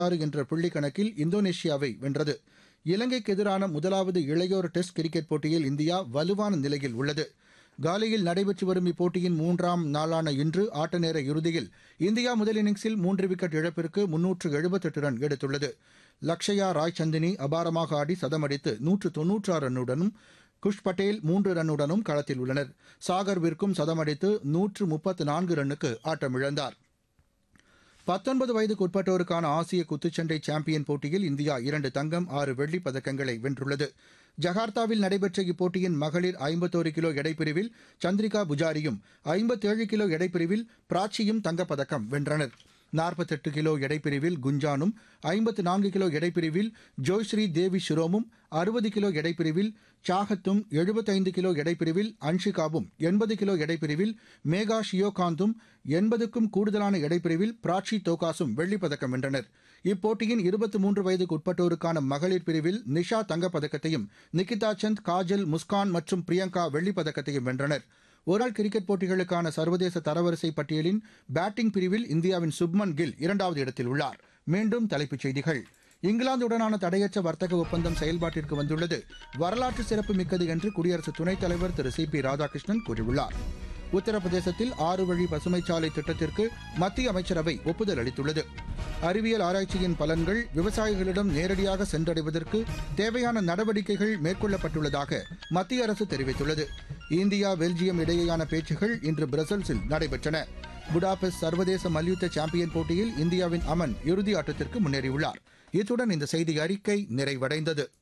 ஆறு என்ற புள்ளி கணக்கில் இந்தோனேஷியாவை வென்றது இலங்கைக்கு எதிரான முதலாவது இளையோர் டெஸ்ட் கிரிக்கெட் போட்டியில் இந்தியா வலுவான நிலையில் உள்ளது காலியில் நடைபெற்று வரும் இப்போட்டியின் மூன்றாம் நாளான இன்று ஆட்ட நேர இறுதியில் இந்தியா முதல் இன்னிங்ஸில் மூன்று விக்கெட் இழப்பிற்கு முன்னூற்று எழுபத்தெட்டு ரன் எடுத்துள்ளது லக்ஷயா ராய் சந்தினி அபாரமாக ஆடி சதமடித்து நூற்று தொன்னூற்றாறு ரன்னுடனும் குஷ் பட்டேல் மூன்று ரன்னுடனும் களத்தில் உள்ளனர் சாகர் விற்கும் சதமடித்து நூற்று முப்பத்து நான்கு ரன்னுக்கு ஆட்டமிழந்தார் பத்தொன்பது வயதுக்கு உட்பட்டோருக்கான ஆசிய குத்துச்சண்டை சாம்பியன் போட்டியில் இந்தியா இரண்டு தங்கம் ஆறு வெள்ளிப் பதக்கங்களை வென்றுள்ளது ஜகார்த்தாவில் நடைபெற்ற இப்போட்டியின் மகளிர் ஐம்பத்தோரு கிலோ எடைப்பிரிவில் சந்திரிகா புஜாரியும் ஐம்பத்தேழு கிலோ எடைப்பிரிவில் பிராச்சியும் தங்கப்பதக்கம் வென்றனர் நாற்பத்தெட்டு கிலோ எடைப்பிரிவில் குஞ்சானும் ஐம்பத்து நான்கு கிலோ எடைப்பிரிவில் ஜோய்ஸ்ரீ தேவி ஷிரோமும் அறுபது கிலோ எடைப்பிரிவில் சாகத்தும் எழுபத்தைந்து கிலோ எடைப்பிரிவில் அன்ஷிகாவும் எண்பது கிலோ எடைப்பிரிவில் மேகா ஷியோகாந்தும் எண்பதுக்கும் கூடுதலான எடைப்பிரிவில் பிராச்சி தோகாசும் வெள்ளிப்பதக்கம் வென்றனர் இப்போட்டியின் இருபத்தி மூன்று வயதுக்கு உட்பட்டோருக்கான மகளிர் பிரிவில் நிஷா தங்கப்பதக்கத்தையும் நிகிதா சந்த் காஜல் முஸ்கான் மற்றும் பிரியங்கா வெள்ளிப்பதக்கத்தையும் வென்றனர் ஒருநாள் கிரிக்கெட் போட்டிகளுக்கான சர்வதேச தரவரிசை பட்டியலின் பேட்டிங் பிரிவில் இந்தியாவின் சுப்மன் கில் இரண்டாவது இடத்தில் உள்ளார் மீண்டும் தலைப்புச் செய்திகள் இங்கிலாந்துடனான தடையற்ற வர்த்தக ஒப்பந்தம் செயல்பாட்டிற்கு வந்துள்ளது வரலாற்று சிறப்பு மிக்கது என்று குடியரசு துணைத் தலைவர் திரு சி பி ராதாகிருஷ்ணன் கூறியுள்ளார் உத்தரப்பிரதேசத்தில் ஆறு வழி பசுமைச்சாலை திட்டத்திற்கு மத்திய அமைச்சரவை ஒப்புதல் அளித்துள்ளது அறிவியல் ஆராய்ச்சியின் பலன்கள் விவசாயிகளிடம் நேரடியாக சென்றடைவதற்கு தேவையான நடவடிக்கைகள் மேற்கொள்ளப்பட்டுள்ளதாக மத்திய அரசு தெரிவித்துள்ளது இந்தியா பெல்ஜியம் இடையேயான பேச்சுகள் இன்று பிரசல்ஸில் நடைபெற்றன புடாபெஸ்ட் சர்வதேச மல்யுத்த சாம்பியன் போட்டியில் இந்தியாவின் அமன் இறுதி ஆட்டத்திற்கு முன்னேறியுள்ளார் இத்துடன் இந்த செய்தி அறிக்கை நிறைவடைந்தது